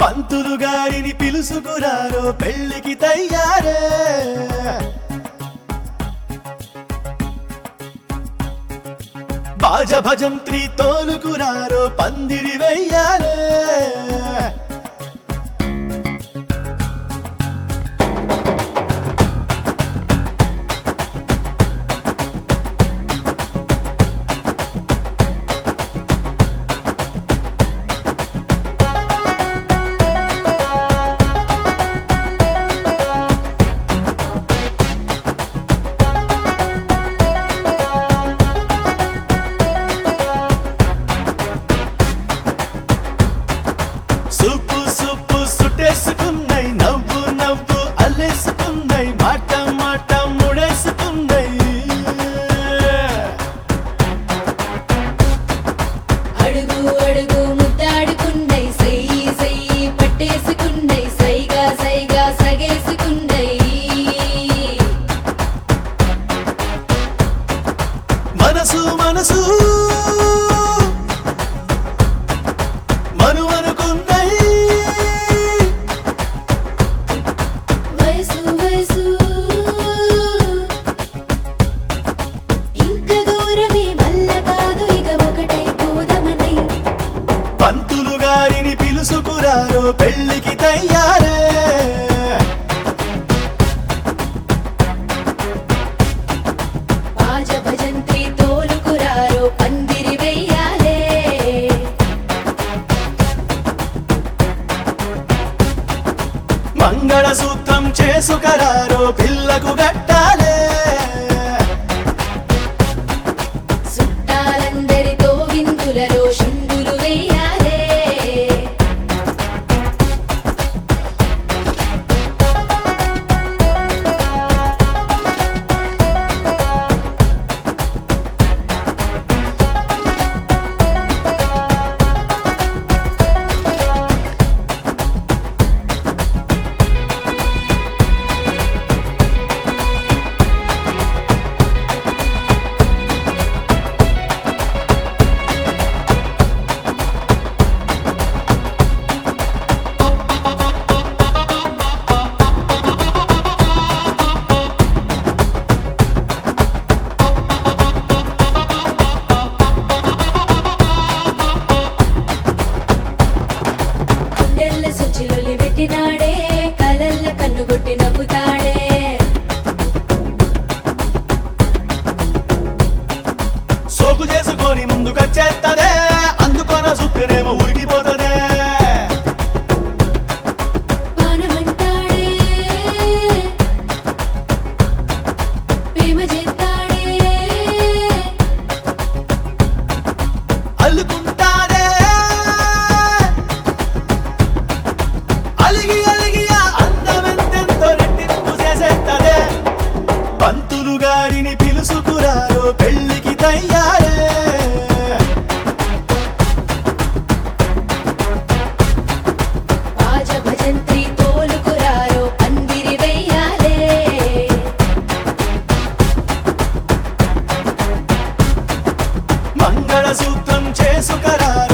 పంతులు గారిని పిలుసుకురారో పెళ్లికి తయ్యారే బాజ భజంత్రి తోలుకురారో పందిరి వెయ్యారే సుప్పు సుప్పు సుట్టేసుకున్నాయి నవ్వు నవ్వు అల్లేసుకున్నాయి మాట మాట ముడేసుకున్నాయి అడుగు అడుగు ముద్దాడుకున్నై సయ్యి సయ్యి పట్టేసుకున్నై సైగా సైగా సగేసుకున్నై మనసు మనసు మను అనుకున్నాయి వయసు వయసు ఇంక దూరమే మల్ల కాదు ఇక ఒకటై పోదమనై పంతులు గారిని పిలుసుకురారో పెళ్లికి తయ్యారే బాజ భజంత్రి తోలుకురారో పందిరి వెయ్యాలే మంగళసూత్రం చేసుకరారో పిల్లకు గట్టాలే చుట్టాలందరితో విందులలో శుండులు వెయ్యాలే గుండెల్ల సుచిలొలి పెట్టినాడే కలల్ల కన్నుగొట్టి నవ్వుతాడే సోకు చేసుకొని ముందుకొచ్చేస్తదే అందుకొన సుత్తనేమో ఉరికిపోతదే పానమంటాడే ప్రేమ చేస్తాడే అల్లుకుంటాదే అలిగి అలిగి ఆ అందమెంతెంతో రెట్టింపు చేసేస్తదే పంతులు గారిని పిలుసుకురారో పెళ్లికి తయ్యారే బాజ భజంత్రి తోలుకురారో పందిరి వెయ్యాలే మంగళసూత్రం చేసుకరారో